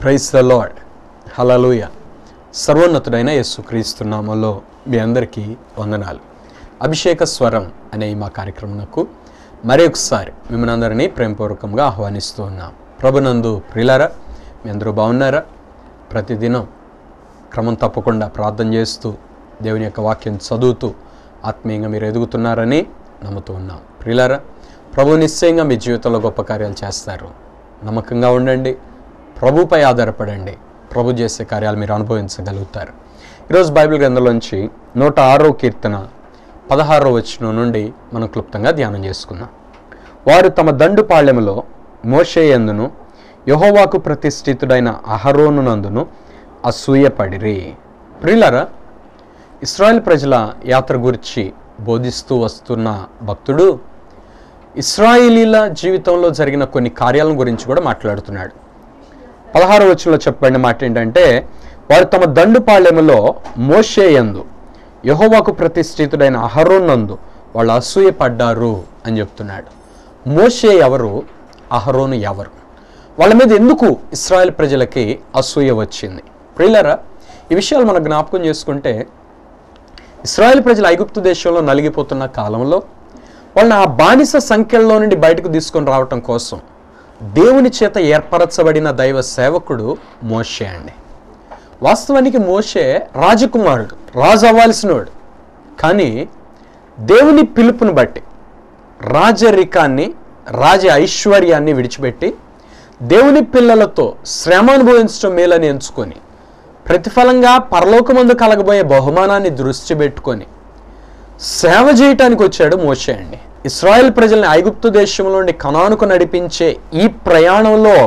Price the lord హలలుయ సర్వోన్నతుడైన యేసు క్రీస్తునామంలో మీ అందరికీ వందనాలు అభిషేక స్వరం అనే ఈ మా కార్యక్రమంకు మరొకసారి మిమ్మల్ని అందరినీ ప్రేమపూర్వకంగా ఆహ్వానిస్తూ ఉన్నాం ప్రభునందు ప్రియులారా మీ అందరూ బాగున్నారా ప్రతిదినం క్రమం తప్పకుండా ప్రార్థన చేస్తూ దేవుని యొక్క వాక్యం చదువుతూ ఆత్మీయంగా మీరు ఎదుగుతున్నారని నమ్ముతూ ఉన్నాం ప్రియులారా ప్రభు నిశ్చయంగా మీ జీవితంలో గొప్ప కార్యాలు చేస్తారు నమ్మకంగా ఉండండి ప్రభుపై ఆధారపడండి ప్రభు చేసే కార్యాలు మీరు అనుభవించగలుగుతారు ఈరోజు బైబిల్ గ్రంథంలోంచి నూట ఆరో కీర్తన పదహారో వచనం నుండి మనం క్లుప్తంగా ధ్యానం చేసుకుందాం వారు తమ దండు పాళ్యములో మోషేయందును యహోవాకు ప్రతిష్ఠితుడైన అహరోనునందును అసూయపడిరి ప్రియులరా ఇస్రాయల్ ప్రజల యాత్ర గురించి బోధిస్తూ వస్తున్న భక్తుడు ఇస్రాయేలీల జీవితంలో జరిగిన కొన్ని కార్యాల గురించి కూడా మాట్లాడుతున్నాడు పదహారు వచనంలో చెప్పబడిన మాట ఏంటంటే వారు తమ దండుపాళ్యములో మోషేయందు యహోవాకు ప్రతిష్ఠితుడైన అహరోనందు వాళ్ళు అసూయపడ్డారు అని చెప్తున్నాడు మోషే ఎవరు అహరోను ఎవరు వాళ్ళ మీద ఎందుకు ఇస్రాయల్ ప్రజలకి అసూయ వచ్చింది ప్రియులరా ఈ విషయాలు మనం జ్ఞాపకం చేసుకుంటే ఇస్రాయల్ ప్రజలు ఐగుప్తు దేశంలో నలిగిపోతున్న కాలంలో వాళ్ళని ఆ బానిస సంఖ్యల్లో నుండి బయటకు తీసుకొని రావటం కోసం దేవుని చేత ఏర్పరచబడిన దైవ సేవకుడు మోషే అండి వాస్తవానికి మోషే రాజకుమారుడు రాజు అవ్వాల్సినవాడు కానీ దేవుని పిలుపుని బట్టి రాజరికాన్ని రాజ ఐశ్వర్యాన్ని విడిచిపెట్టి దేవుని పిల్లలతో శ్రమ అనుభవించడం మేలని ఎంచుకొని ప్రతిఫలంగా పరలోకమందు కలగబోయే బహుమానాన్ని దృష్టి పెట్టుకొని సేవ చేయటానికి వచ్చాడు మోషే అండి ఇస్రాయెల్ ప్రజల్ని ఐగుప్తు దేశంలో నుండి కనానుకు నడిపించే ఈ ప్రయాణంలో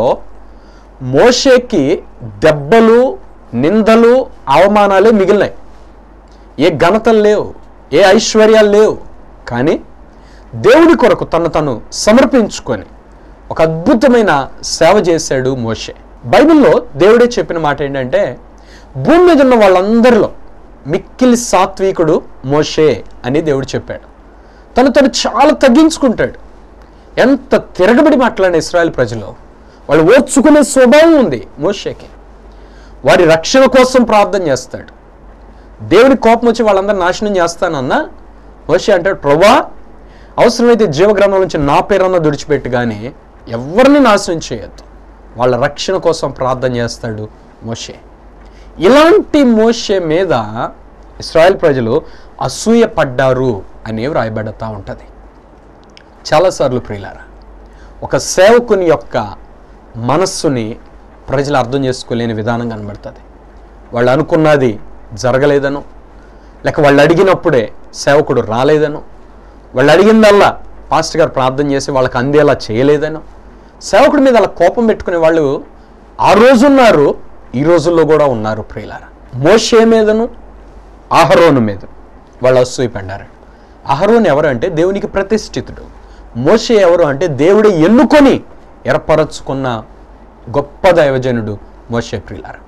మోషేకి దెబ్బలు నిందలు అవమానాలే మిగిలినాయి ఏ ఘనతలు లేవు ఏ ఐశ్వర్యాలు లేవు కానీ దేవుడి కొరకు తను తను సమర్పించుకొని ఒక అద్భుతమైన సేవ చేశాడు మోషే బైబిల్లో దేవుడే చెప్పిన మాట ఏంటంటే భూమి మీద ఉన్న వాళ్ళందరిలో మిక్కిలి సాత్వికుడు మోషే అని దేవుడు చెప్పాడు తను తను చాలా తగ్గించుకుంటాడు ఎంత తిరగబడి మాట్లాడిన ఇస్రాయల్ ప్రజలు వాళ్ళు ఓర్చుకునే స్వభావం ఉంది మోషేకి వారి రక్షణ కోసం ప్రార్థన చేస్తాడు దేవుని కోపం వచ్చి వాళ్ళందరూ నాశనం చేస్తానన్నా మోషే అంటాడు ప్రభా అవసరమైతే జీవగ్రంథం నుంచి నా పేరన్న దుడిచిపెట్టు కానీ ఎవరిని నాశనం చేయొద్దు వాళ్ళ రక్షణ కోసం ప్రార్థన చేస్తాడు మోషే ఇలాంటి మోషే మీద ఇస్రాయల్ ప్రజలు అసూయ పడ్డారు అని వ్రాయబడతా ఉంటుంది చాలాసార్లు ప్రియులారా ఒక సేవకుని యొక్క మనస్సుని ప్రజలు అర్థం చేసుకోలేని విధానం కనబడుతుంది వాళ్ళు అనుకున్నది జరగలేదనో లేక వాళ్ళు అడిగినప్పుడే సేవకుడు రాలేదనో వాళ్ళు అడిగిందల్లా పాస్టర్ గారు ప్రార్థన చేసి వాళ్ళకి అందేలా చేయలేదనో సేవకుడి మీద అలా కోపం పెట్టుకునే వాళ్ళు ఆ రోజు ఉన్నారు ఈ రోజుల్లో కూడా ఉన్నారు ప్రియులారా మోషే మీదను ఆహరోను మీద వాళ్ళు అసూయపడ్డారు అహరోన్ ఎవరు అంటే దేవునికి ప్రతిష్ఠితుడు మోషే ఎవరు అంటే దేవుడు ఎన్నుకొని ఏర్పరచుకున్న గొప్ప దైవజనుడు మోషే ప్రియులారా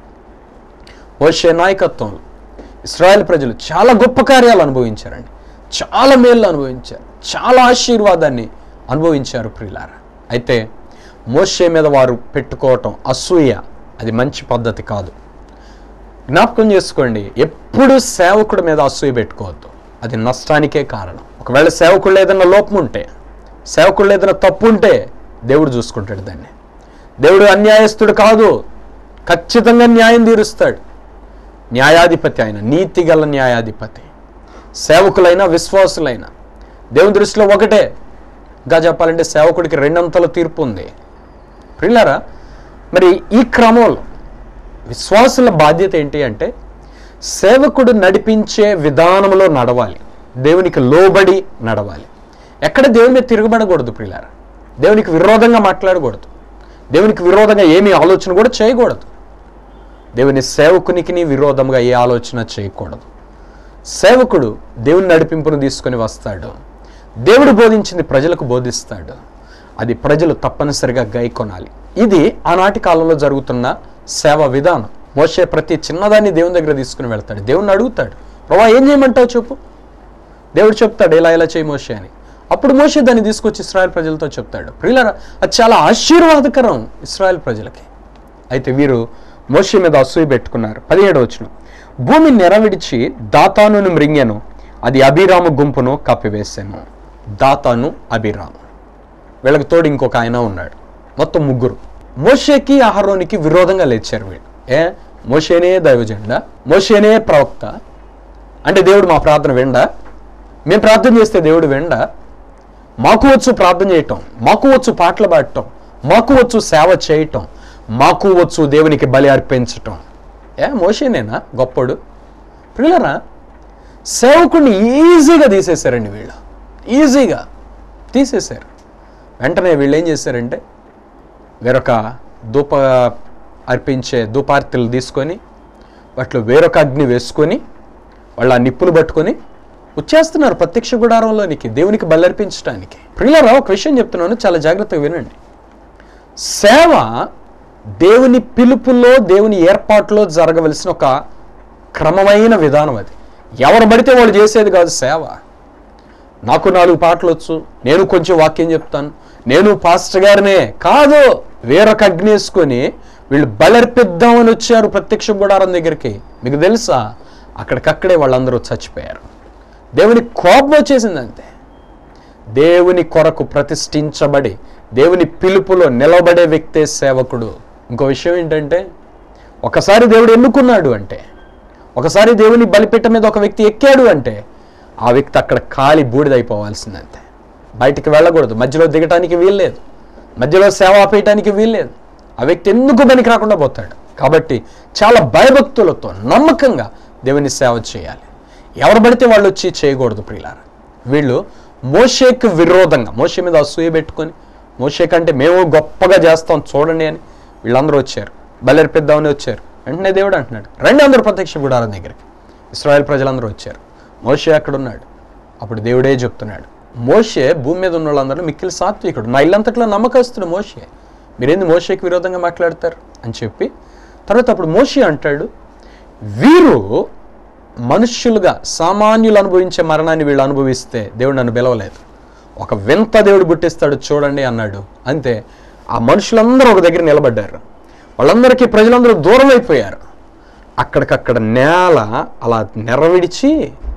మోషే నాయకత్వంలో ఇస్రాయల్ ప్రజలు చాలా గొప్ప కార్యాలు అనుభవించారండి చాలా మేళ్ళు అనుభవించారు చాలా ఆశీర్వాదాన్ని అనుభవించారు ప్రియులారా అయితే మోషే మీద వారు పెట్టుకోవటం అసూయ అది మంచి పద్ధతి కాదు జ్ఞాపకం చేసుకోండి ఎప్పుడు సేవకుడి మీద అసూయ పెట్టుకోవద్దు అది నష్టానికే కారణం ఒకవేళ సేవకుళ్ళు ఏదైనా లోపం ఉంటే సేవకుళ్ళు ఏదైనా తప్పు ఉంటే దేవుడు చూసుకుంటాడు దాన్ని దేవుడు అన్యాయస్తుడు కాదు ఖచ్చితంగా న్యాయం తీరుస్తాడు న్యాయాధిపతి ఆయన నీతిగల న్యాయాధిపతి సేవకులైనా విశ్వాసులైనా దేవుని దృష్టిలో ఒకటే ఇంకా చెప్పాలంటే సేవకుడికి రెండంతల తీర్పు ఉంది ప్రిల్లరా మరి ఈ క్రమంలో విశ్వాసుల బాధ్యత ఏంటి అంటే సేవకుడు నడిపించే విధానంలో నడవాలి దేవునికి లోబడి నడవాలి ఎక్కడ దేవుని మీద తిరగబడకూడదు ప్రియులారా దేవునికి విరోధంగా మాట్లాడకూడదు దేవునికి విరోధంగా ఏమీ ఆలోచన కూడా చేయకూడదు దేవుని సేవకునికి విరోధంగా ఏ ఆలోచన చేయకూడదు సేవకుడు దేవుని నడిపింపును తీసుకొని వస్తాడు దేవుడు బోధించింది ప్రజలకు బోధిస్తాడు అది ప్రజలు తప్పనిసరిగా గైకొనాలి ఇది ఆనాటి కాలంలో జరుగుతున్న సేవ విధానం మోసే ప్రతి చిన్నదాన్ని దేవుని దగ్గర తీసుకుని వెళ్తాడు దేవుణ్ణి అడుగుతాడు ప్రభా ఏం చేయమంటావు చెప్పు దేవుడు చెప్తాడు ఇలా ఇలా చేయి మోషే అని అప్పుడు మోషే దాన్ని తీసుకొచ్చి ఇస్రాయల్ ప్రజలతో చెప్తాడు ప్రియులరా అది చాలా ఆశీర్వాదకరం ఇస్రాయల్ ప్రజలకి అయితే వీరు మోషే మీద అసూయ పెట్టుకున్నారు పదిహేడు వచ్చిన భూమి నెరవిడిచి దాతానును మృంగెను అది అభిరామ గుంపును కప్పివేశాను దాతాను అభిరాము వీళ్ళకి తోడు ఇంకొక ఆయన ఉన్నాడు మొత్తం ముగ్గురు మోషేకి అహరోనికి విరోధంగా లేచారు వీళ్ళు ఏ మోషేనే దైవజెండా మోషేనే ప్రవక్త అంటే దేవుడు మా ప్రార్థన విండా మేము ప్రార్థన చేస్తే దేవుడు విండా మాకు వచ్చు ప్రార్థన చేయటం మాకు వచ్చు పాటలు పాడటం మాకు వచ్చు సేవ చేయటం మాకు వచ్చు దేవునికి బలి అర్పించటం ఏ మోషేనేనా గొప్పడు పిల్లరా సేవకుడిని ఈజీగా తీసేశారండి వీళ్ళు ఈజీగా తీసేశారు వెంటనే వీళ్ళు ఏం చేశారంటే వేరొక ధూప అర్పించే ధూపార్తిలు తీసుకొని వాటిలో వేరొక అగ్ని వేసుకొని వాళ్ళు ఆ నిప్పులు పట్టుకొని వచ్చేస్తున్నారు ప్రత్యక్ష గుడారంలోనికి దేవునికి బలర్పించడానికి ప్రియులరా ఒక విషయం చెప్తున్నాను చాలా జాగ్రత్తగా వినండి సేవ దేవుని పిలుపులో దేవుని ఏర్పాటులో జరగవలసిన ఒక క్రమమైన విధానం అది ఎవరు పడితే వాళ్ళు చేసేది కాదు సేవ నాకు నాలుగు పాటలు వచ్చు నేను కొంచెం వాక్యం చెప్తాను నేను పాస్టర్ గారినే కాదు వేరొక అగ్ని వేసుకొని వీళ్ళు బలర్పిద్దామని వచ్చారు ప్రత్యక్ష గుడారం దగ్గరికి మీకు తెలుసా అక్కడికక్కడే వాళ్ళందరూ చచ్చిపోయారు దేవుని కోపం వచ్చేసింది అంతే దేవుని కొరకు ప్రతిష్ఠించబడి దేవుని పిలుపులో నిలబడే వ్యక్తే సేవకుడు ఇంకో విషయం ఏంటంటే ఒకసారి దేవుడు ఎన్నుకున్నాడు అంటే ఒకసారి దేవుని బలిపీఠ మీద ఒక వ్యక్తి ఎక్కాడు అంటే ఆ వ్యక్తి అక్కడ కాలి బూడిదైపోవాల్సిందంతే బయటికి వెళ్ళకూడదు మధ్యలో దిగటానికి వీల్లేదు మధ్యలో సేవ ఆపేయటానికి వీల్లేదు ఆ వ్యక్తి ఎందుకు పనికి రాకుండా పోతాడు కాబట్టి చాలా భయభక్తులతో నమ్మకంగా దేవుని సేవ చేయాలి ఎవరు పడితే వాళ్ళు వచ్చి చేయకూడదు ప్రియులారా వీళ్ళు మోషేకు విరోధంగా మోషే మీద అసూయ పెట్టుకొని మోషే కంటే మేము గొప్పగా చేస్తాం చూడండి అని వీళ్ళందరూ వచ్చారు బలర్పిద్దామని వచ్చారు వెంటనే దేవుడు అంటున్నాడు రండి అందరూ ప్రత్యక్ష గుడారం దగ్గరికి ఇస్రాయేల్ ప్రజలందరూ వచ్చారు మోషే అక్కడ ఉన్నాడు అప్పుడు దేవుడే చెప్తున్నాడు మోషే భూమి మీద ఉన్న వాళ్ళందరూ మిక్కిలి సాత్వికుడు నా ఇల్లంతట్లో నమ్మకస్తుడు మోషే మీరేంది మోషేకి విరోధంగా మాట్లాడతారు అని చెప్పి తర్వాత అప్పుడు మోషే అంటాడు వీరు మనుష్యులుగా సామాన్యులు అనుభవించే మరణాన్ని వీళ్ళు అనుభవిస్తే దేవుడు నన్ను పిలవలేదు ఒక వింత దేవుడు పుట్టిస్తాడు చూడండి అన్నాడు అంతే ఆ మనుషులందరూ ఒక దగ్గర నిలబడ్డారు వాళ్ళందరికీ ప్రజలందరూ దూరం అయిపోయారు అక్కడికక్కడ నేల అలా నెరవిడిచి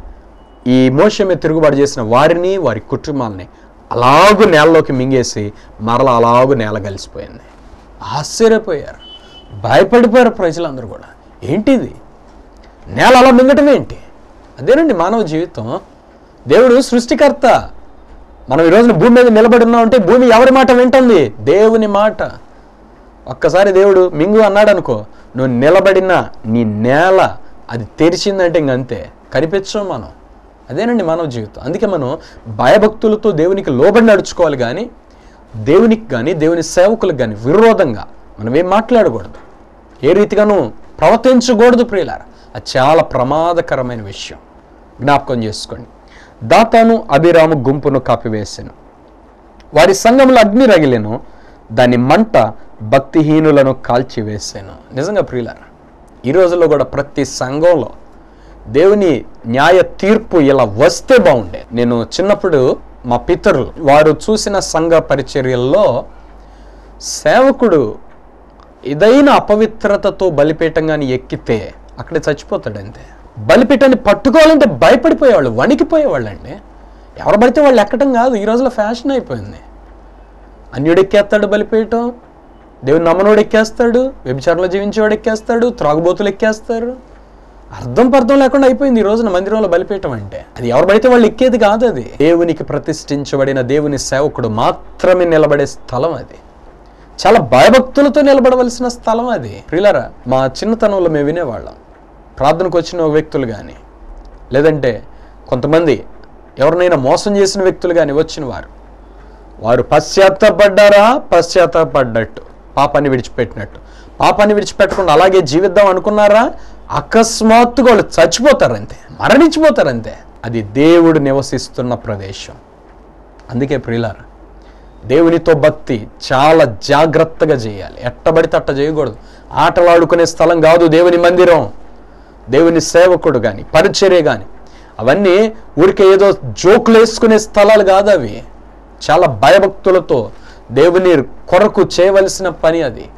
ఈ మోసమే తిరుగుబాటు చేసిన వారిని వారి కుటుంబాలని అలాగు నేలలోకి మింగేసి మరలా అలాగు నేల కలిసిపోయింది ఆశ్చర్యపోయారు భయపడిపోయారు ప్రజలందరూ కూడా ఏంటిది నేల అలా మింగటం ఏంటి అదేనండి మానవ జీవితం దేవుడు సృష్టికర్త మనం ఈ రోజున భూమి మీద నిలబడి ఉన్నామంటే భూమి ఎవరి మాట వింటుంది దేవుని మాట ఒక్కసారి దేవుడు మింగు అన్నాడు అనుకో నువ్వు నిలబడిన నీ నేల అది తెరిచిందంటే ఇంకంతే కనిపించం మనం అదేనండి మానవ జీవితం అందుకే మనం భయభక్తులతో దేవునికి లోబడి నడుచుకోవాలి కానీ దేవునికి కానీ దేవుని సేవకులకు కానీ విరోధంగా మనం ఏం మాట్లాడకూడదు ఏ రీతిగానూ ప్రవర్తించకూడదు ప్రియులారా అది చాలా ప్రమాదకరమైన విషయం జ్ఞాపకం చేసుకోండి దాతాను అభిరాము గుంపును కాపివేశాను వారి సంఘంలో అగ్ని రగిలెను దాని మంట భక్తిహీనులను కాల్చివేశాను నిజంగా ప్రియులారా ఈ రోజుల్లో కూడా ప్రతి సంఘంలో దేవుని న్యాయ తీర్పు ఇలా వస్తే బాగుండే నేను చిన్నప్పుడు మా పితరులు వారు చూసిన సంఘ పరిచర్యల్లో సేవకుడు ఏదైనా అపవిత్రతతో బలిపీఠం కానీ ఎక్కితే అక్కడే చచ్చిపోతాడు అంతే బలిపీఠాన్ని పట్టుకోవాలంటే భయపడిపోయేవాళ్ళు వణికిపోయేవాళ్ళు అండి ఎవరు పడితే వాళ్ళు ఎక్కడం కాదు ఈ రోజులో ఫ్యాషన్ అయిపోయింది అన్యుడు ఎక్కేస్తాడు బలిపీఠం దేవుని నమ్మనోడు ఎక్కేస్తాడు వ్యభిచారంలో జీవించేవాడు ఎక్కేస్తాడు త్రాగుబోతులు ఎక్కేస్తారు అర్థం పర్థం లేకుండా అయిపోయింది ఈ రోజున మందిరంలో బలిపీఠం అంటే అది ఎవరు పడితే వాళ్ళు ఎక్కేది కాదు అది దేవునికి ప్రతిష్ఠించబడిన దేవుని సేవకుడు మాత్రమే నిలబడే స్థలం అది చాలా భయభక్తులతో నిలబడవలసిన స్థలం అది ప్రియులరా మా చిన్నతనంలో మేము వినేవాళ్ళం ప్రార్థనకు వచ్చిన వ్యక్తులు కానీ లేదంటే కొంతమంది ఎవరినైనా మోసం చేసిన వ్యక్తులు కానీ వచ్చిన వారు వారు పశ్చాత్తాపడ్డారా పశ్చాత్తాపడ్డట్టు పాపాన్ని విడిచిపెట్టినట్టు పాపాన్ని విడిచిపెట్టకుండా అలాగే జీవిద్దాం అనుకున్నారా అకస్మాత్తుగా వాళ్ళు చచ్చిపోతారు అంతే మరణించిపోతారు అంతే అది దేవుడు నివసిస్తున్న ప్రదేశం అందుకే ప్రియులారా దేవునితో భక్తి చాలా జాగ్రత్తగా చేయాలి ఎట్టబడితే అట్ట చేయకూడదు ఆటలాడుకునే స్థలం కాదు దేవుని మందిరం దేవుని సేవకుడు కానీ పరిచర్య కానీ అవన్నీ ఊరికే ఏదో జోకులు వేసుకునే స్థలాలు కాదు అవి చాలా భయభక్తులతో దేవుని కొరకు చేయవలసిన పని అది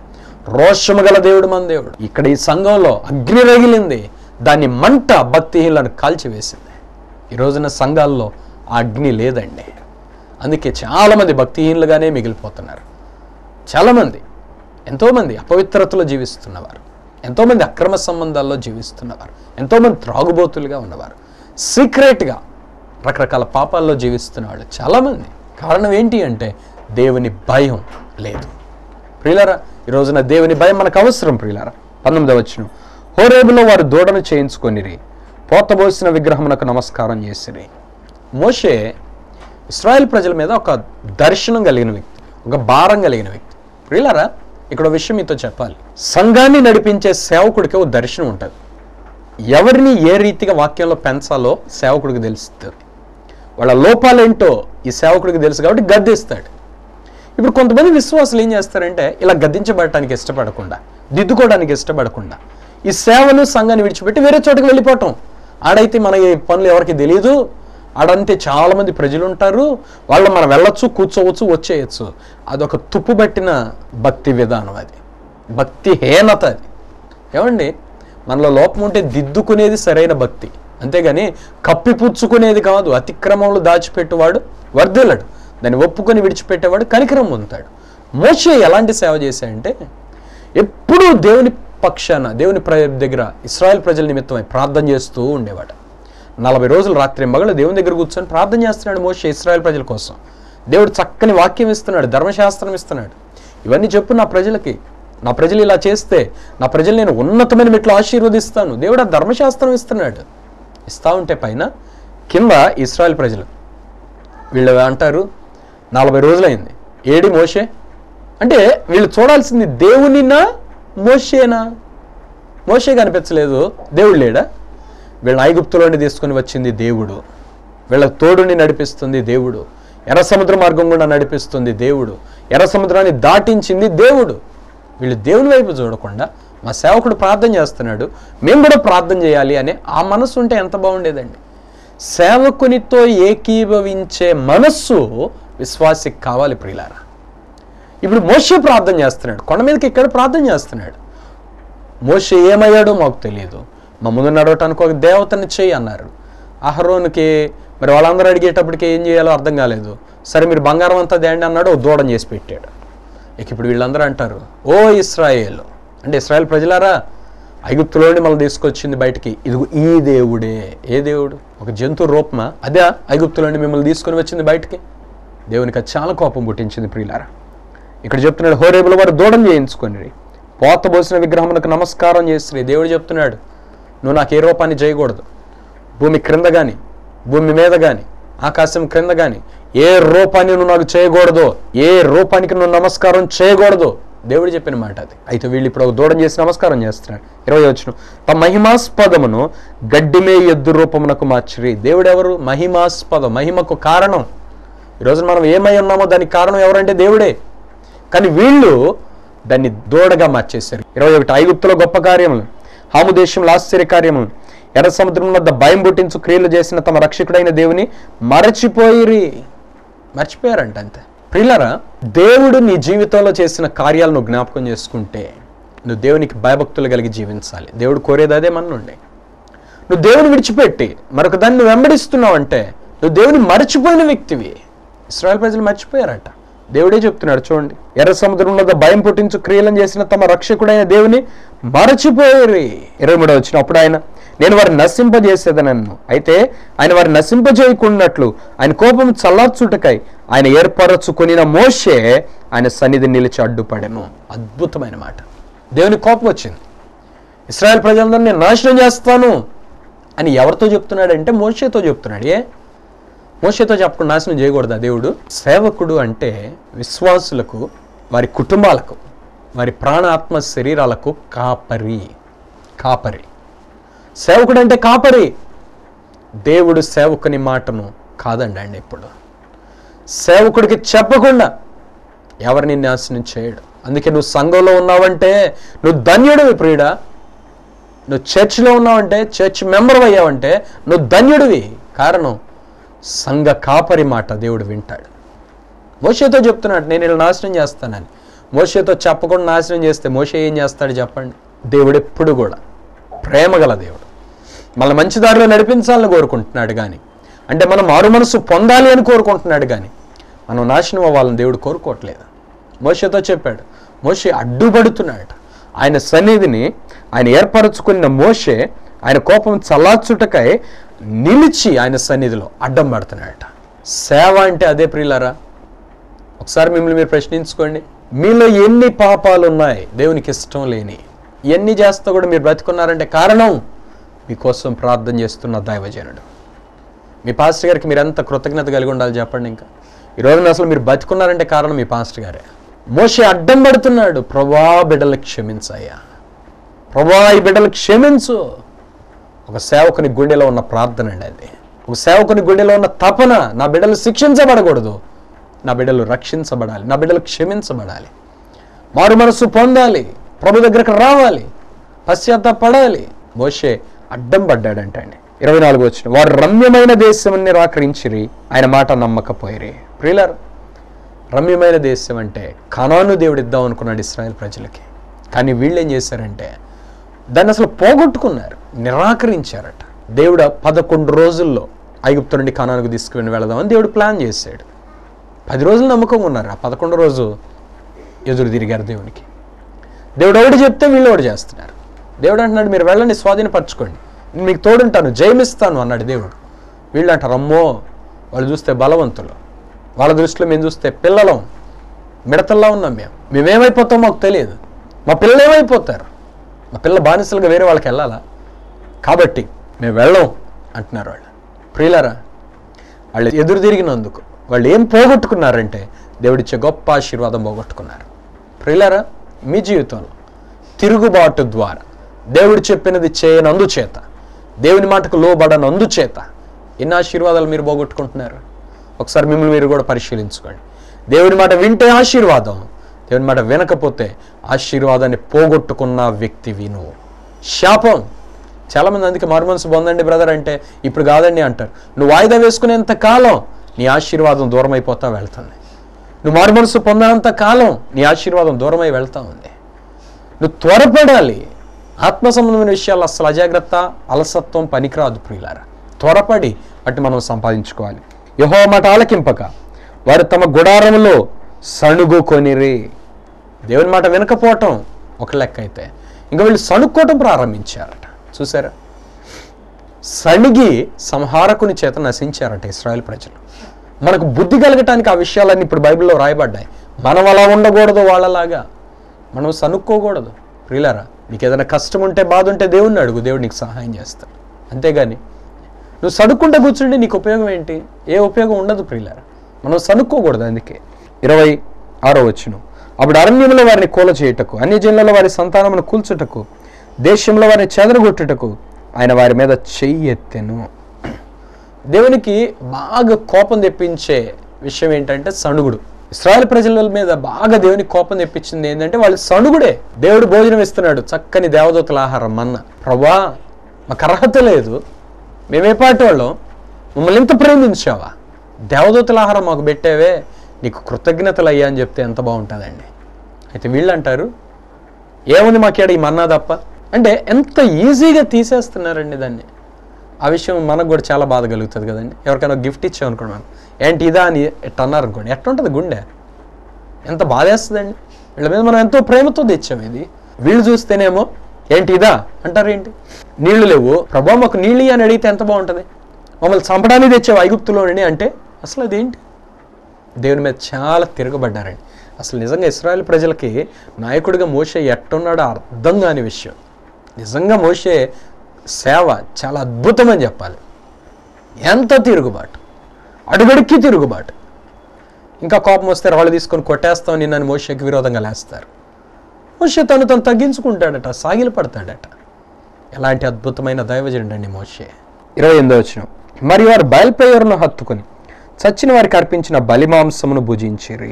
రోషము గల దేవుడు మన దేవుడు ఇక్కడ ఈ సంఘంలో అగ్ని రగిలింది దాని మంట భక్తిహీనులను కాల్చివేసింది ఈ రోజున సంఘాల్లో ఆ అగ్ని లేదండి అందుకే చాలామంది భక్తిహీనులుగానే మిగిలిపోతున్నారు చాలామంది ఎంతోమంది అపవిత్రతలో జీవిస్తున్నవారు ఎంతోమంది అక్రమ సంబంధాల్లో జీవిస్తున్నవారు ఎంతోమంది త్రాగుబోతులుగా ఉన్నవారు సీక్రెట్గా రకరకాల పాపాల్లో జీవిస్తున్న వాళ్ళు చాలామంది కారణం ఏంటి అంటే దేవుని భయం లేదు ప్రియులారా ఈ రోజున దేవుని భయం మనకు అవసరం ప్రియులారా పంతొమ్మిదవ వచ్చిన హోరేబులో వారు దూడను చేయించుకొనిరి పోతబోసిన విగ్రహమునకు నమస్కారం చేసిరి మోషే ఇస్రాయేల్ ప్రజల మీద ఒక దర్శనం కలిగిన వ్యక్తి ఒక భారం కలిగిన వ్యక్తి ప్రియులారా ఇక్కడ ఒక విషయం మీతో చెప్పాలి సంఘాన్ని నడిపించే సేవకుడికి ఒక దర్శనం ఉంటుంది ఎవరిని ఏ రీతిగా వాక్యంలో పెంచాలో సేవకుడికి తెలుస్తుంది వాళ్ళ లోపాలేంటో ఈ సేవకుడికి తెలుసు కాబట్టి గద్దిస్తాడు ఇప్పుడు కొంతమంది విశ్వాసులు ఏం చేస్తారంటే ఇలా గద్దించబడటానికి ఇష్టపడకుండా దిద్దుకోవడానికి ఇష్టపడకుండా ఈ సేవను సంఘాన్ని విడిచిపెట్టి వేరే చోటుకి వెళ్ళిపోవటం ఆడైతే మన ఈ పనులు ఎవరికి తెలియదు ఆడంతే చాలా మంది ప్రజలు ఉంటారు వాళ్ళు మనం వెళ్ళొచ్చు కూర్చోవచ్చు వచ్చేయచ్చు అదొక తుప్పుబట్టిన భక్తి విధానం అది భక్తి హీనత అది ఏమండి మనలో లోపం ఉంటే దిద్దుకునేది సరైన భక్తి అంతేగాని కప్పిపుచ్చుకునేది కాదు అతిక్రమంలో దాచిపెట్టువాడు వర్ధిల్లడు దాన్ని ఒప్పుకొని విడిచిపెట్టేవాడు కనికరం పొందుతాడు మోషే ఎలాంటి సేవ చేశాడంటే ఎప్పుడూ దేవుని పక్షాన దేవుని ప్ర దగ్గర ఇస్రాయల్ ప్రజల నిమిత్తమై ప్రార్థన చేస్తూ ఉండేవాడు నలభై రోజులు రాత్రి మగలు దేవుని దగ్గర కూర్చొని ప్రార్థన చేస్తున్నాడు మోషే ఇస్రాయల్ ప్రజల కోసం దేవుడు చక్కని వాక్యం ఇస్తున్నాడు ధర్మశాస్త్రం ఇస్తున్నాడు ఇవన్నీ చెప్పు నా ప్రజలకి నా ప్రజలు ఇలా చేస్తే నా ప్రజలు నేను ఉన్నతమైన మెట్లు ఆశీర్వదిస్తాను దేవుడు ఆ ధర్మశాస్త్రం ఇస్తున్నాడు ఇస్తా ఉంటే పైన కింద ఇస్రాయల్ ప్రజలు వీళ్ళు అంటారు నలభై రోజులైంది ఏడి మోషే అంటే వీళ్ళు చూడాల్సింది దేవునినా మోషేనా మోషే కనిపించలేదు దేవుడు లేడా వీళ్ళ ఐగుప్తులోని తీసుకొని వచ్చింది దేవుడు వీళ్ళ తోడుని నడిపిస్తుంది దేవుడు ఎర్ర సముద్ర మార్గం గుండా నడిపిస్తుంది దేవుడు ఎర్ర సముద్రాన్ని దాటించింది దేవుడు వీళ్ళు దేవుని వైపు చూడకుండా మా సేవకుడు ప్రార్థన చేస్తున్నాడు మేము కూడా ప్రార్థన చేయాలి అనే ఆ మనసు ఉంటే ఎంత బాగుండేదండి సేవకునితో ఏకీభవించే మనస్సు విశ్వాసికి కావాలి ప్రియులారా ఇప్పుడు మోషే ప్రార్థన చేస్తున్నాడు కొండ మీదకి ఇక్కడ ప్రార్థన చేస్తున్నాడు మోషే ఏమయ్యాడో మాకు తెలియదు మా ముందు నడవటానికి ఒక దేవతని చెయ్యి అన్నారు అహరోన్కి మరి వాళ్ళందరూ అడిగేటప్పటికి ఏం చేయాలో అర్థం కాలేదు సరే మీరు బంగారం అంతా దేండి అన్నాడు ఓ దూడని చేసి పెట్టాడు ఇక ఇప్పుడు వీళ్ళందరూ అంటారు ఓ ఇస్రాయేల్ అంటే ఇస్రాయేల్ ప్రజలారా ఐగుప్తులోని మళ్ళీ తీసుకొచ్చింది బయటికి ఇది ఈ దేవుడే ఏ దేవుడు ఒక జంతు రూపమా అదే ఐగుప్తులోని మిమ్మల్ని తీసుకొని వచ్చింది బయటికి దేవునికి అది చాలా కోపం పుట్టించింది ప్రియులారా ఇక్కడ చెప్తున్నాడు హోరేబుల వారు దూడం చేయించుకొని పోత పోసిన విగ్రహమునకు నమస్కారం చేసి దేవుడు చెప్తున్నాడు నువ్వు నాకు ఏ రూపాన్ని చేయకూడదు భూమి క్రింద కానీ భూమి మీద కానీ ఆకాశం క్రింద కానీ ఏ రూపాన్ని నువ్వు నాకు చేయకూడదు ఏ రూపానికి నువ్వు నమస్కారం చేయకూడదు దేవుడు చెప్పిన మాట అది అయితే వీళ్ళు ఇప్పుడు ఒక దూడం చేసి నమస్కారం చేస్తున్నాడు ఇరవై వచ్చిన తమ మహిమాస్పదమును గడ్డిమే ఎద్దు రూపమునకు మార్చిరి దేవుడు ఎవరు మహిమాస్పదం మహిమకు కారణం ఈరోజు మనం ఏమై ఉన్నామో దానికి కారణం ఎవరంటే దేవుడే కానీ వీళ్ళు దాన్ని దూడగా మార్చేశారు ఇరవై ఒకటి ఐగుప్తులో గొప్ప కార్యములు హాము దేశంలో ఆశ్చర్య కార్యములు ఎర్ర సముద్రం వద్ద భయం పుట్టించు క్రియలు చేసిన తమ రక్షకుడైన దేవుని మరచిపోయిరి మర్చిపోయారంట అంతే ప్రిల్లరా దేవుడు నీ జీవితంలో చేసిన కార్యాలను జ్ఞాపకం చేసుకుంటే నువ్వు దేవునికి భయభక్తులు కలిగి జీవించాలి దేవుడు కోరేది అదే మన నుండి నువ్వు దేవుని విడిచిపెట్టి మరొక దాన్ని నువ్వు వెంబడిస్తున్నావు అంటే నువ్వు దేవుని మర్చిపోయిన వ్యక్తివి ఇస్రాయల్ ప్రజలు మర్చిపోయారట దేవుడే చెప్తున్నాడు చూడండి ఎర్ర సముద్రంలో భయం పుట్టించు క్రియలను చేసిన తమ రక్షకుడైన దేవుని మరచిపోయారు ఇరవై మూడో వచ్చిన అప్పుడు ఆయన నేను వారిని నశింపజేసేదనన్ను అయితే ఆయన వారిని నశింపజేయకున్నట్లు ఆయన కోపం చల్లార్చుటకై ఆయన ఏర్పరచుకొనిన మోషే ఆయన సన్నిధి నిలిచి అడ్డుపడెను అద్భుతమైన మాట దేవుని కోపం వచ్చింది ఇస్రాయల్ ప్రజలందరినీ నేను నాశనం చేస్తాను అని ఎవరితో చెప్తున్నాడంటే మోషేతో చెప్తున్నాడు ఏ మోషేతో చెప్పకుండా నాశనం చేయకూడదా దేవుడు సేవకుడు అంటే విశ్వాసులకు వారి కుటుంబాలకు వారి ప్రాణాత్మ శరీరాలకు కాపరి కాపరి సేవకుడు అంటే కాపరి దేవుడు సేవకుని మాటను కాదండి అండి ఇప్పుడు సేవకుడికి చెప్పకుండా ఎవరిని నాశనం చేయడు అందుకే నువ్వు సంఘంలో ఉన్నావంటే నువ్వు ధన్యుడివి ప్రియుడా నువ్వు చర్చ్లో ఉన్నావంటే చర్చ్ మెంబర్ అయ్యావంటే నువ్వు ధన్యుడివి కారణం సంఘ కాపరి మాట దేవుడు వింటాడు మోషేతో చెప్తున్నాడు నేను ఇలా నాశనం చేస్తానని మోషేతో చెప్పకుండా నాశనం చేస్తే మోషే ఏం చేస్తాడు చెప్పండి దేవుడు ఎప్పుడు కూడా ప్రేమ గల దేవుడు మన మంచి దారిలో నడిపించాలని కోరుకుంటున్నాడు కానీ అంటే మనం మారు మనసు పొందాలి అని కోరుకుంటున్నాడు కానీ మనం నాశనం అవ్వాలని దేవుడు కోరుకోవట్లేదు మోషేతో చెప్పాడు మోషే అడ్డుపడుతున్నాడట ఆయన సన్నిధిని ఆయన ఏర్పరచుకున్న మోషే ఆయన కోపం చల్లార్చుటకై నిలిచి ఆయన సన్నిధిలో అడ్డం పడుతున్నాడట సేవ అంటే అదే ప్రియులారా ఒకసారి మిమ్మల్ని మీరు ప్రశ్నించుకోండి మీలో ఎన్ని పాపాలు ఉన్నాయి దేవునికి ఇష్టం లేని ఎన్ని చేస్తా కూడా మీరు బ్రతుకున్నారంటే కారణం మీకోసం ప్రార్థన చేస్తున్న దైవజనుడు మీ పాస్టర్ గారికి మీరు ఎంత కృతజ్ఞత కలిగి ఉండాలి చెప్పండి ఇంకా ఈ రోజున అసలు మీరు బతుకున్నారంటే కారణం మీ పాస్టర్ గారే మోషే అడ్డం పడుతున్నాడు ప్రభా బిడ్డలు క్షమించయ్యా ప్రభా ఈ బిడ్డలు క్షమించు ఒక సేవకుని గుండెలో ఉన్న ప్రార్థన అండి అది ఒక సేవకుని గుండెలో ఉన్న తపన నా బిడ్డలు శిక్షించబడకూడదు నా బిడ్డలు రక్షించబడాలి నా బిడ్డలు క్షమించబడాలి మారు మనసు పొందాలి ప్రభు దగ్గరకు రావాలి పశ్చాత్తపడాలి మోషే అడ్డం పడ్డాడంట అండి ఇరవై నాలుగు వచ్చిన వారు రమ్యమైన దేశం నిరాకరించిరి ఆయన మాట నమ్మకపోయిరి ప్రియులర్ రమ్యమైన దేశం అంటే కనాను దేవుడు ఇద్దాం అనుకున్నాడు ఇస్రాయల్ ప్రజలకి కానీ వీళ్ళు ఏం చేశారంటే దాన్ని అసలు పోగొట్టుకున్నారు నిరాకరించారట దేవుడు పదకొండు రోజుల్లో ఐగుప్తు నుండి కనానుకు తీసుకుని వెళదామని దేవుడు ప్లాన్ చేశాడు పది రోజులు నమ్మకంగా ఉన్నారు ఆ పదకొండో రోజు ఎదురు తిరిగారు దేవునికి దేవుడు ఒకటి చెప్తే వీళ్ళు ఒకటి చేస్తున్నారు దేవుడు అంటున్నాడు మీరు వెళ్ళండి స్వాధీనపరచుకోండి నేను మీకు తోడుంటాను జయమిస్తాను అన్నాడు దేవుడు వీళ్ళు అంటారు అమ్మో వాళ్ళు చూస్తే బలవంతులు వాళ్ళ దృష్టిలో మేము చూస్తే పిల్లలం మిడతల్లా ఉన్నాం మేము మేమేమైపోతాం మాకు తెలియదు మా పిల్లలు ఏమైపోతారు మా పిల్ల బానిసలుగా వేరే వాళ్ళకి వెళ్ళాలా కాబట్టి మేము వెళ్ళం అంటున్నారు వాళ్ళు ప్రియులరా వాళ్ళు ఎదురు తిరిగినందుకు వాళ్ళు ఏం పోగొట్టుకున్నారంటే దేవుడిచ్చే గొప్ప ఆశీర్వాదం పోగొట్టుకున్నారు ప్రియులరా మీ జీవితంలో తిరుగుబాటు ద్వారా దేవుడు చెప్పినది చేయనందు చేత దేవుని మాటకు లోబడనందు చేత ఎన్ని ఆశీర్వాదాలు మీరు పోగొట్టుకుంటున్నారు ఒకసారి మిమ్మల్ని మీరు కూడా పరిశీలించుకోండి దేవుని మాట వింటే ఆశీర్వాదం దేవుని మాట వినకపోతే ఆశీర్వాదాన్ని పోగొట్టుకున్న వ్యక్తివి నువ్వు శాపం చాలామంది అందుకే మారు మనసు పొందండి బ్రదర్ అంటే ఇప్పుడు కాదండి అంటారు నువ్వు వాయిదా వేసుకునేంత కాలం నీ ఆశీర్వాదం దూరం అయిపోతా వెళ్తుంది నువ్వు మారు మనసు పొందనంత కాలం నీ ఆశీర్వాదం దూరమై వెళ్తా ఉంది నువ్వు త్వరపడాలి ఆత్మ సంబంధమైన విషయాలు అసలు అజాగ్రత్త అలసత్వం పనికిరాదు ప్రియులారా త్వరపడి వాటిని మనం సంపాదించుకోవాలి యహో మాట ఆలకింపక వారు తమ గుడారంలో సణుగు కొనిరి దేవుని మాట వినకపోవటం ఒక లెక్క అయితే ఇంకా వీళ్ళు సణుక్కోవటం ప్రారంభించారట చూసారా సణిగి సంహారకుని చేత నశించారట ఇస్రాయల్ ప్రజలు మనకు బుద్ధి కలగటానికి ఆ విషయాలన్నీ ఇప్పుడు బైబిల్లో రాయబడ్డాయి మనం అలా ఉండకూడదు వాళ్ళలాగా మనం సనుక్కోకూడదు ప్రియులారా నీకు ఏదైనా కష్టం ఉంటే బాధ ఉంటే దేవుణ్ణి అడుగు దేవుడు నీకు సహాయం చేస్తాడు అంతేగాని నువ్వు సనుక్కుంటా కూర్చుంటే నీకు ఉపయోగం ఏంటి ఏ ఉపయోగం ఉండదు ప్రియులారా మనం సనుక్కోకూడదు అందుకే ఇరవై ఆరో వచ్చును అప్పుడు అరణ్యంలో వారిని కూల చేయుటకు అన్ని జిల్లాలో వారి సంతానమును కూల్చుటకు దేశంలో వారిని చెదరగొట్టుటకు ఆయన వారి మీద చెయ్యి ఎత్తెను దేవునికి బాగా కోపం తెప్పించే విషయం ఏంటంటే సణుగుడు ఇస్రాయల్ ప్రజల మీద బాగా దేవునికి కోపం తెప్పించింది ఏంటంటే వాళ్ళు సణుగుడే దేవుడు భోజనం ఇస్తున్నాడు చక్కని దేవదూతల ఆహారం మన్న ప్రభా మాకు అర్హత లేదు మేమే పాటి వాళ్ళం మమ్మల్ని ఇంత ప్రేమించావా దేవదూతల ఆహారం మాకు పెట్టేవే నీకు కృతజ్ఞతలు అయ్యా అని చెప్తే ఎంత బాగుంటుందండి అయితే వీళ్ళు అంటారు ఏముంది మాకేడ ఈ మన్నా తప్ప అంటే ఎంత ఈజీగా తీసేస్తున్నారండి దాన్ని ఆ విషయం మనకు కూడా చాలా బాధ కలుగుతుంది కదండి ఎవరికైనా గిఫ్ట్ ఇచ్చామనుకున్నాను ఏంటి ఇదా అని ఎట్ట అన్నారు అనుకోండి ఎట్లుంటుంది గుండె ఎంత బాధేస్తుందండి వీళ్ళ మీద మనం ఎంతో ప్రేమతో తెచ్చాం ఇది వీళ్ళు చూస్తేనేమో ఏంటి ఇదా అంటారు ఏంటి నీళ్లు లేవు ప్రభా మాకు నీళ్ళు ఇయ్యి అని అడిగితే ఎంత బాగుంటుంది మమ్మల్ని చంపడానికి తెచ్చావు ఐగుప్తులోని అంటే అసలు అదేంటి దేవుని మీద చాలా తిరగబడ్డారండి అసలు నిజంగా ఇస్రాయల్ ప్రజలకి నాయకుడిగా మోసే ఎట్టున్నాడో అర్థం కాని విషయం నిజంగా మోసే సేవ చాలా అద్భుతమని చెప్పాలి ఎంత తిరుగుబాటు అడుగడుక్కి తిరుగుబాటు ఇంకా కోపం వస్తే రాళ్ళు తీసుకొని కొట్టేస్తాం నిన్నని మోషకి విరోధంగా లేస్తారు మోషే తను తను తగ్గించుకుంటాడట సాగిలు పడతాడట ఎలాంటి అద్భుతమైన దైవజనుడు అండి మోషే ఇరవై ఎనిమిదో వచ్చిన మరి వారు బయల్పేయరును హత్తుకొని చచ్చిన వారికి అర్పించిన బలిమాంసమును భుజించిరి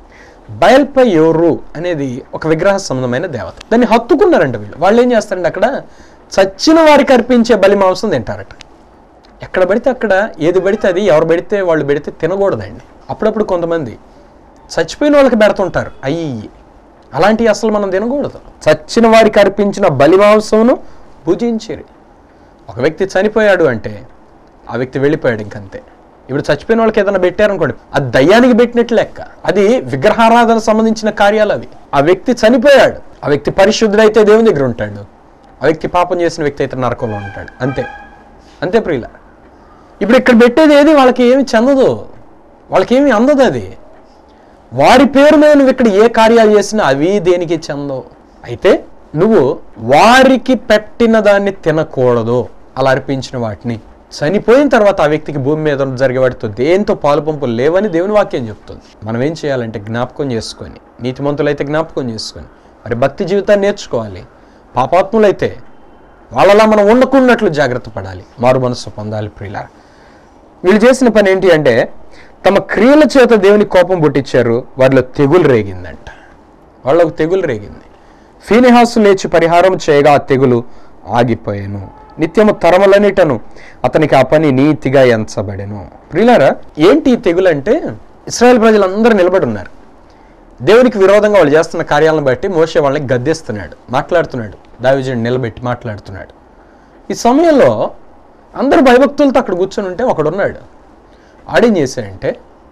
బయల్పయోరు అనేది ఒక విగ్రహ సంబంధమైన దేవత దాన్ని హత్తుకున్నారంట వీళ్ళు వాళ్ళు ఏం చేస్తారంటే అక్కడ చచ్చిన వారికి అర్పించే బలి మాంసం తింటారట ఎక్కడ పడితే అక్కడ ఏది పడితే అది ఎవరు పెడితే వాళ్ళు పెడితే తినకూడదండి అప్పుడప్పుడు కొంతమంది చచ్చిపోయిన వాళ్ళకి పెడుతుంటారు అయ్యి అలాంటివి అసలు మనం తినకూడదు చచ్చిన వారికి అర్పించిన బలిమాంసమును భుజించిరి ఒక వ్యక్తి చనిపోయాడు అంటే ఆ వ్యక్తి వెళ్ళిపోయాడు ఇంకంతే ఇప్పుడు చచ్చిపోయిన వాళ్ళకి ఏదైనా పెట్టారనుకోండి అది దయ్యానికి పెట్టినట్లు లెక్క అది విగ్రహారాధన సంబంధించిన కార్యాలు అవి ఆ వ్యక్తి చనిపోయాడు ఆ వ్యక్తి పరిశుద్ధుడైతే దేవుని దగ్గర ఉంటాడు ఆ వ్యక్తి పాపం చేసిన వ్యక్తి అయితే నరకంలో ఉంటాడు అంతే అంతే ప్రియుల ఇప్పుడు ఇక్కడ పెట్టేది ఏది వాళ్ళకి ఏమి చెందదు వాళ్ళకి ఏమి అందదు అది వారి పేరు మీద నువ్వు ఇక్కడ ఏ కార్యాలు చేసినా అవి దేనికి చెందవు అయితే నువ్వు వారికి పెట్టిన దాన్ని తినకూడదు అలా అర్పించిన వాటిని చనిపోయిన తర్వాత ఆ వ్యక్తికి భూమి మీద జరిగే వాటితో దేంతో పాలు పంపులు లేవని దేవుని వాక్యం చెప్తుంది మనం ఏం చేయాలంటే జ్ఞాపకం చేసుకొని నీతిమంతులైతే జ్ఞాపకం చేసుకొని మరి భక్తి జీవితాన్ని నేర్చుకోవాలి పాపాత్ములైతే వాళ్ళలా మనం ఉండకున్నట్లు జాగ్రత్త పడాలి మారు మనసు పొందాలి ప్రియుల వీళ్ళు చేసిన పని ఏంటి అంటే తమ క్రియల చేత దేవుని కోపం పుట్టించారు వారిలో తెగులు రేగిందంట వాళ్ళకు తెగులు రేగింది ఫీనిహాసు లేచి పరిహారం చేయగా ఆ తెగులు ఆగిపోయాను నిత్యము తరములన్నిటను అతనికి ఆ పని నీతిగా ఎంచబడెను ప్రియులారా ఏంటి ఈ తెగులు అంటే ఇస్రాయేల్ ప్రజలందరూ నిలబడి ఉన్నారు దేవునికి విరోధంగా వాళ్ళు చేస్తున్న కార్యాలను బట్టి మోసే వాళ్ళని గద్దెస్తున్నాడు మాట్లాడుతున్నాడు దావిజుని నిలబెట్టి మాట్లాడుతున్నాడు ఈ సమయంలో అందరు భయభక్తులతో అక్కడ కూర్చొని ఉంటే ఒకడున్నాడు ఆడేం చేశాడంటే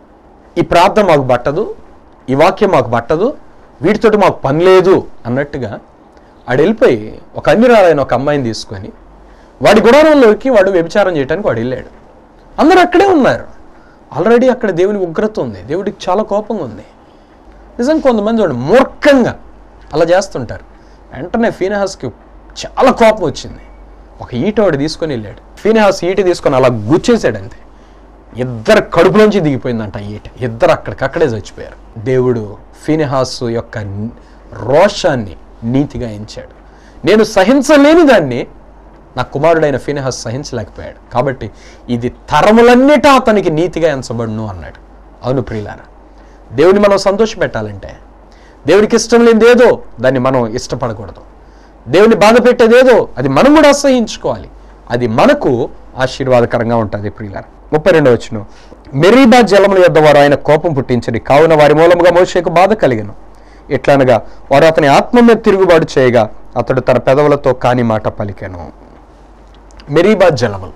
ఈ ప్రార్థన మాకు పట్టదు ఈ వాక్యం మాకు పట్టదు వీటితోటి మాకు పని లేదు అన్నట్టుగా ఆడు వెళ్ళిపోయి ఒక అన్నిరాలైన ఒక అమ్మాయిని తీసుకొని వాడి గుడారంలోకి వాడు వ్యభిచారం చేయడానికి వాడు వెళ్ళాడు అందరూ అక్కడే ఉన్నారు ఆల్రెడీ అక్కడ దేవుని ఉగ్రత ఉంది దేవుడికి చాలా కోపంగా ఉంది నిజం కొంతమంది చూడండి మూర్ఖంగా అలా చేస్తుంటారు వెంటనే ఫీనహాస్కి చాలా కోపం వచ్చింది ఒక ఈట వాడు తీసుకొని వెళ్ళాడు ఫీనహాస్ ఈట తీసుకొని అలా గుచ్చేసాడు అంతే ఇద్దరు కడుపులోంచి దిగిపోయిందంట ఆ ఈట ఇద్దరు అక్కడికక్కడే చచ్చిపోయారు దేవుడు ఫీనహాస్ యొక్క రోషాన్ని నీతిగా ఎంచాడు నేను సహించలేని దాన్ని నా కుమారుడైన ఫినహస్ సహించలేకపోయాడు కాబట్టి ఇది తరములన్నిటా అతనికి నీతిగా ఎంచబడును అన్నాడు అవును ప్రియులారా దేవుని మనం సంతోషపెట్టాలంటే దేవునికి ఇష్టం లేనిదేదో దాన్ని మనం ఇష్టపడకూడదు దేవుని బాధ పెట్టేదేదో అది మనం కూడా అసహించుకోవాలి అది మనకు ఆశీర్వాదకరంగా ఉంటుంది ప్రియులారా ముప్పై రెండో వచ్చిన మెరీబా జలముల యొద్ద వారు ఆయన కోపం పుట్టించని కావున వారి మూలముగా మోషేకు బాధ కలిగను ఎట్లనగా వారు అతని ఆత్మ మీద తిరుగుబాటు చేయగా అతడు తన పెదవులతో కాని మాట పలికెను మెరీబా జలములు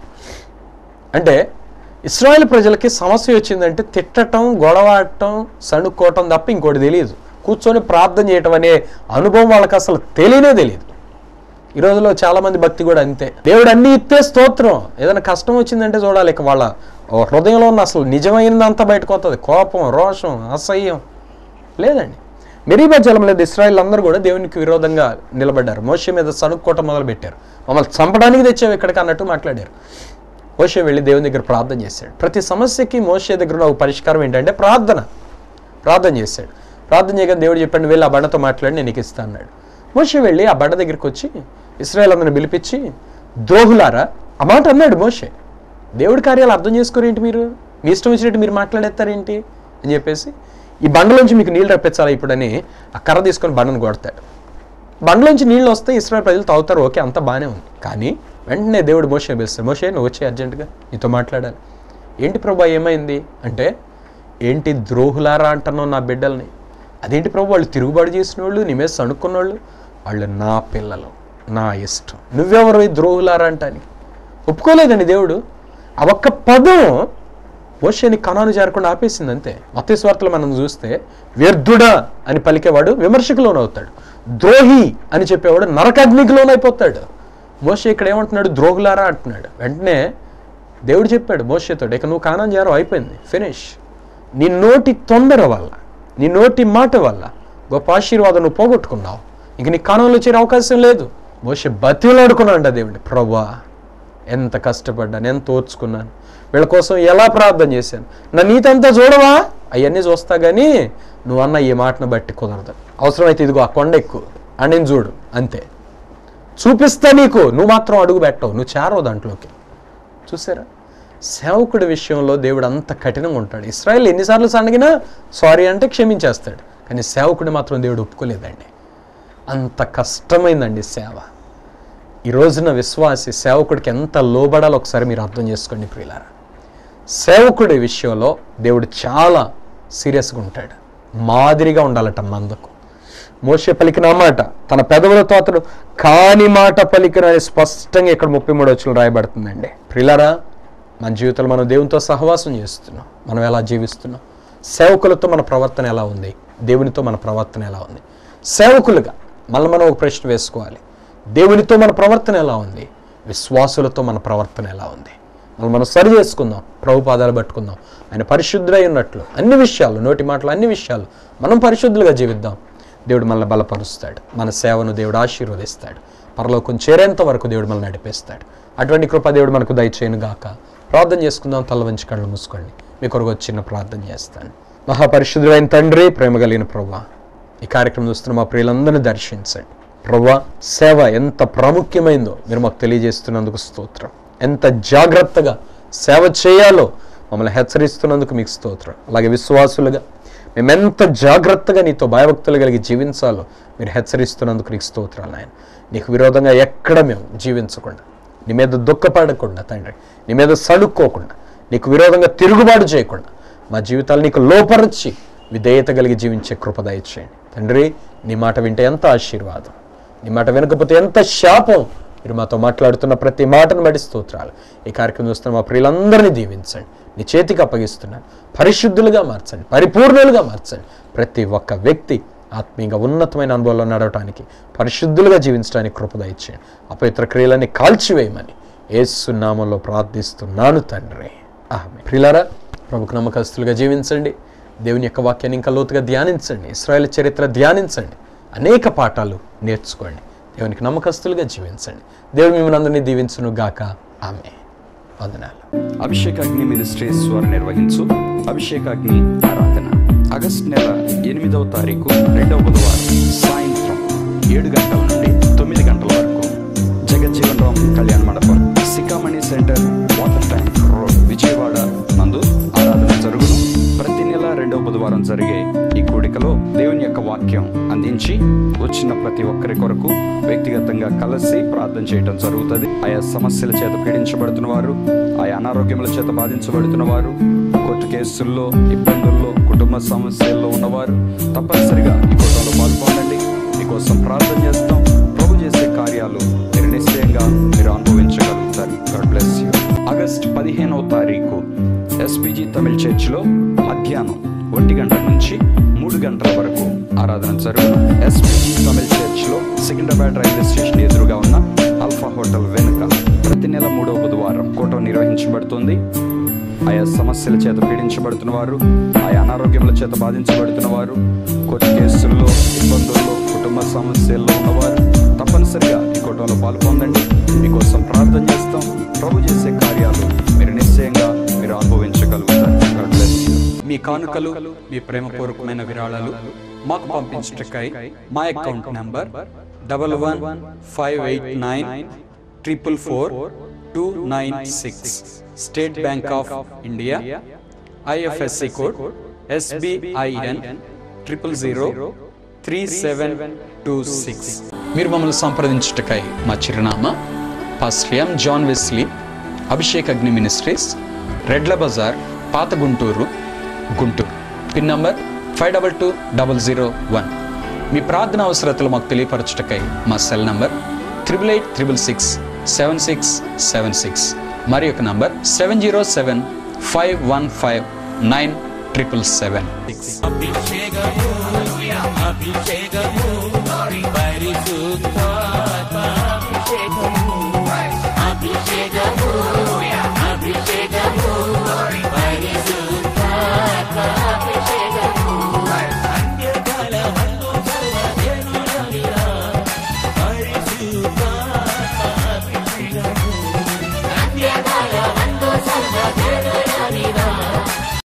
అంటే ఇస్రాయేల్ ప్రజలకి సమస్య వచ్చిందంటే తిట్టటం గొడవాడటం సణుక్కోవటం తప్ప ఇంకోటి తెలియదు కూర్చొని ప్రార్థన చేయటం అనే అనుభవం వాళ్ళకి అసలు తెలియనే తెలియదు ఈ రోజులో చాలా మంది భక్తి కూడా అంతే దేవుడు అన్ని ఇస్తే స్తోత్రం ఏదైనా కష్టం వచ్చిందంటే చూడాలి ఇక వాళ్ళ హృదయంలో ఉన్న అసలు నిజమైనదంతా బయటకు వస్తుంది కోపం రోషం అసహ్యం లేదండి మెరీబా జలం లేదు ఇస్రాయిల్ అందరూ కూడా దేవునికి విరోధంగా నిలబడ్డారు మోషే మీద సనుక్కోవటం మొదలు పెట్టారు మమ్మల్ని చంపడానికి తెచ్చావు ఇక్కడికి అన్నట్టు మాట్లాడారు మోషే వెళ్ళి దేవుని దగ్గర ప్రార్థన చేశాడు ప్రతి సమస్యకి మోషే దగ్గర ఉన్న ఒక పరిష్కారం ఏంటంటే ప్రార్థన ప్రార్థన చేశాడు ప్రార్థన చేయగా దేవుడు చెప్పాడు వెళ్ళి ఆ బండతో మాట్లాడి నేను నీకు ఇస్తాను అన్నాడు మోషే వెళ్ళి ఆ బండ దగ్గరికి వచ్చి ఇస్రాయల్ అందరిని పిలిపించి ద్రోహులారా ఆ మాట అన్నాడు మోషే దేవుడి కార్యాలు అర్థం చేసుకోరేంటి మీరు మీ ఇష్టం వచ్చినట్టు మీరు మాట్లాడేస్తారేంటి అని చెప్పేసి ఈ బండలోంచి మీకు నీళ్ళు రప్పించాలా ఇప్పుడని ఆ కర్ర తీసుకొని బండను కొడతాడు బండలోంచి నీళ్ళు వస్తే ఇస్రాయల్ ప్రజలు తాగుతారు ఓకే అంతా బాగానే ఉంది కానీ వెంటనే దేవుడు మోషే పిలుస్తాడు మోషే నువ్వు వచ్చి అర్జెంటుగా నీతో మాట్లాడాలి ఏంటి ప్రభా ఏమైంది అంటే ఏంటి ద్రోహులారా అంటున్నావు నా బిడ్డల్ని అదేంటి ప్రభు వాళ్ళు తిరుగుబాటు చేసిన వాళ్ళు నీ మీద సణుక్కున్న వాళ్ళు వాళ్ళు నా పిల్లలు నా ఇష్టం నువ్వెవరు ఈ ద్రోహులారా అంటానికి ఒప్పుకోలేదండి దేవుడు ఆ ఒక్క పదం మోషేని కణాను చేరకుండా ఆపేసింది అంతే మతేశ్వార్తలు మనం చూస్తే వ్యర్థుడా అని పలికేవాడు విమర్శకు లోనవుతాడు ద్రోహి అని చెప్పేవాడు నరకాగ్నికి లోనైపోతాడు మోషే ఇక్కడ ఏమంటున్నాడు ద్రోహులారా అంటున్నాడు వెంటనే దేవుడు చెప్పాడు మోషేతో ఇక నువ్వు కానాన్ చేరవు అయిపోయింది ఫినిష్ నీ నోటి తొందర వల్ల నీ నోటి మాట వల్ల గొప్ప ఆశీర్వాదం నువ్వు పోగొట్టుకున్నావు ఇంక నీ కానంలో చేరే అవకాశం లేదు మోషే బతిలాడుకున్నాడు దేవుడి ప్రభా ఎంత కష్టపడ్డాను ఎంత ఓర్చుకున్నాను వీళ్ళ కోసం ఎలా ప్రార్థన చేశాను నా నీతంతా చూడవా అవన్నీ చూస్తా కానీ నువ్వు అన్న ఈ మాటను బట్టి కుదరదు అవసరమైతే ఇదిగో ఆ కొండ ఎక్కువ అని నేను చూడు అంతే చూపిస్తా నీకు నువ్వు మాత్రం అడుగు పెట్టవు నువ్వు చేరవు దాంట్లోకి చూసారా సేవకుడి విషయంలో దేవుడు అంత కఠినంగా ఉంటాడు ఇస్రాయల్ ఎన్నిసార్లు సన్నగినా సారీ అంటే క్షమించేస్తాడు కానీ సేవకుడు మాత్రం దేవుడు ఒప్పుకోలేదండి అంత కష్టమైందండి సేవ ఈ రోజున విశ్వాసి సేవకుడికి ఎంత లోబడాలో ఒకసారి మీరు అర్థం చేసుకోండి ప్రియులారా సేవకుడి విషయంలో దేవుడు చాలా సీరియస్గా ఉంటాడు మాదిరిగా ఉండాలట మందకు మోషే పలికిన ఆ మాట తన పెదవులతో అతడు కాని మాట పలికిన అని స్పష్టంగా ఇక్కడ ముప్పై మూడు వచ్చిన రాయబడుతుందండి ప్రిలరా మన జీవితంలో మనం దేవునితో సహవాసం చేస్తున్నాం మనం ఎలా జీవిస్తున్నాం సేవకులతో మన ప్రవర్తన ఎలా ఉంది దేవునితో మన ప్రవర్తన ఎలా ఉంది సేవకులుగా మళ్ళీ మనం ఒక ప్రశ్న వేసుకోవాలి దేవునితో మన ప్రవర్తన ఎలా ఉంది విశ్వాసులతో మన ప్రవర్తన ఎలా ఉంది మనం మనం సరి చేసుకుందాం ప్రభు పాదాలు పట్టుకుందాం ఆయన పరిశుద్ధుడై ఉన్నట్లు అన్ని విషయాలు నోటి మాటలు అన్ని విషయాలు మనం పరిశుద్ధులుగా జీవిద్దాం దేవుడు మనల్ని బలపరుస్తాడు మన సేవను దేవుడు ఆశీర్వదిస్తాడు పరలోకం చేరేంత వరకు దేవుడు మనల్ని నడిపిస్తాడు అటువంటి కృప దేవుడు మనకు దయచేయను గాక ప్రార్థన చేసుకుందాం తల వంచి కళ్ళు మూసుకోండి మీ కొరకు ఒక చిన్న ప్రార్థన చేస్తాను మహాపరిశుద్ధుడైన తండ్రి ప్రేమ కలిగిన ప్రభా ఈ కార్యక్రమం చూస్తున్న మా ప్రియులందరినీ దర్శించండి ప్రభా సేవ ఎంత ప్రాముఖ్యమైందో మీరు మాకు తెలియజేస్తున్నందుకు స్తోత్రం ఎంత జాగ్రత్తగా సేవ చేయాలో మమ్మల్ని హెచ్చరిస్తున్నందుకు మీకు స్తోత్రం అలాగే విశ్వాసులుగా మేము ఎంత జాగ్రత్తగా నీతో భయభక్తులు కలిగి జీవించాలో మీరు హెచ్చరిస్తున్నందుకు నీకు స్తోత్రాలు నాయన నీకు విరోధంగా ఎక్కడ మేము జీవించకుండా నీ మీద దుఃఖపడకుండా తండ్రి నీ మీద సడుక్కోకుండా నీకు విరోధంగా తిరుగుబాటు చేయకుండా మా జీవితాలు నీకు లోపరచి విధేయత కలిగి జీవించే కృప దయచేయండి తండ్రి నీ మాట వింటే ఎంత ఆశీర్వాదం నీ మాట వినకపోతే ఎంత శాపం మీరు మాతో మాట్లాడుతున్న ప్రతి మాటను బట్టి స్తోత్రాలు ఈ కార్యక్రమం చూస్తున్న మా ప్రియులందరినీ దీవించండి నీ చేతికి అప్పగిస్తున్నాను పరిశుద్ధులుగా మార్చండి పరిపూర్ణులుగా మార్చండి ప్రతి ఒక్క వ్యక్తి ఆత్మీయంగా ఉన్నతమైన అనుభవంలో నడవటానికి పరిశుద్ధులుగా జీవించడానికి కృప దయచేయండి అపవిత్ర క్రియలన్నీ కాల్చివేయమని ఏసునామంలో ప్రార్థిస్తున్నాను తండ్రి ఆమె ప్రిలారా ప్రభుకు నమ్మకస్తులుగా జీవించండి దేవుని యొక్క వాక్యాన్ని ఇంకా లోతుగా ధ్యానించండి ఇస్రాయేల్ చరిత్ర ధ్యానించండి అనేక పాఠాలు నేర్చుకోండి దేవునికి నమ్మకస్తులుగా జీవించండి దేవుడు మిమ్మల్ని అందరినీ దీవించును గాక ఆమె వందనాలు అభిషేకాగ్ని మినిస్ట్రీస్ వారు నిర్వహించు అభిషేకాగ్ని ఆరాధన ఆగస్ట్ నెల ఎనిమిదవ తారీఖు రెండవ బుధవారం సాయంత్రం ఏడు గంటల నుండి తొమ్మిది గంటల వరకు Jagjivan Ram Kalyana Mandapam Sikamani centre water tank road Vijayawada నందు ఆరాధన జరుగును ప్రతి నెల రెండవ బుధవారం జరిగే ఈ కూడికలో దేవుని యొక్క వాక్యం అందించి వచ్చిన ప్రతి ఒక్కరి కొరకు వ్యక్తిగతంగా కలిసి ప్రార్థన చేయడం జరుగుతుంది ఆయా సమస్యల చేత పీడించబడుతున్న వారు ఆయా అనారోగ్యముల చేత బాధించబడుతున్న వారు కోర్టు కేసుల్లో ఇబ్బందుల్లో కుటుంబ సమస్యల్లో ఉన్నవారు తప్పనిసరిగా ఈ కూటంలో పాల్గొనండి మీకోసం ప్రార్థన చేస్తాం ప్రభు చేసే కార్యాలు మీరు నిశ్చయంగా మీరు అనుభవించగలుగుతారు గాడ్ బ్లెస్ యూ ఆగస్ట్ పదిహేనవ తారీఖు ఎస్పీజీ తమిళ్ చర్చిలో మధ్యాహ్నం ఒంటి గంట నుంచి మూడు గంటల వరకు ఆరాధన జరుగును ఎస్పీజీ తమిళ్ చర్చిలో సికింద్రాబాద్ రైల్వే స్టేషన్ ఎదురుగా ఉన్న అల్ఫా హోటల్ వెనుక ప్రతి నెల మూడవ బుధవారం కూటం నిర్వహించబడుతుంది ఆయా సమస్యల చేత పీడించబడుతున్న వారు ఆయా అనారోగ్యముల చేత బాధించబడుతున్న వారు కోర్టు కేసుల్లో ఇబ్బందుల్లో కుటుంబ సమస్యల్లో ఉన్నవారు తప్పనిసరిగా ఈ కూటంలో పాల్పొందండి మీకోసం ప్రార్థన చేస్తాం ప్రభు చేసే కార్యాలు మీరు నిశ్చయంగా మీరు అనుభవించగలుగుతారు God bless you. మీ కానుకలు మీ ప్రేమపూర్వకమైన విరాళాలు మాకు పంపించటకై మా account number double one five eight nine triple four two nine six State Bank of India IFSC code SBIN triple zero three seven two six మీరు మమ్మల్ని సంప్రదించుటకై మా చిరునామా పాస్లియం జాన్ వెస్లీ అభిషేక్ అగ్ని మినిస్ట్రీస్ రెడ్ల బజార్ పాత Guntur Guntur pin number five double two double zero one మీ ప్రార్థన అవసరతలు మాకు తెలియపరచుటకై మా cell number triple eight triple six seven six seven six మరి ఒక number seven zero seven five one five nine triple seven అభిషేకము అభిషేకము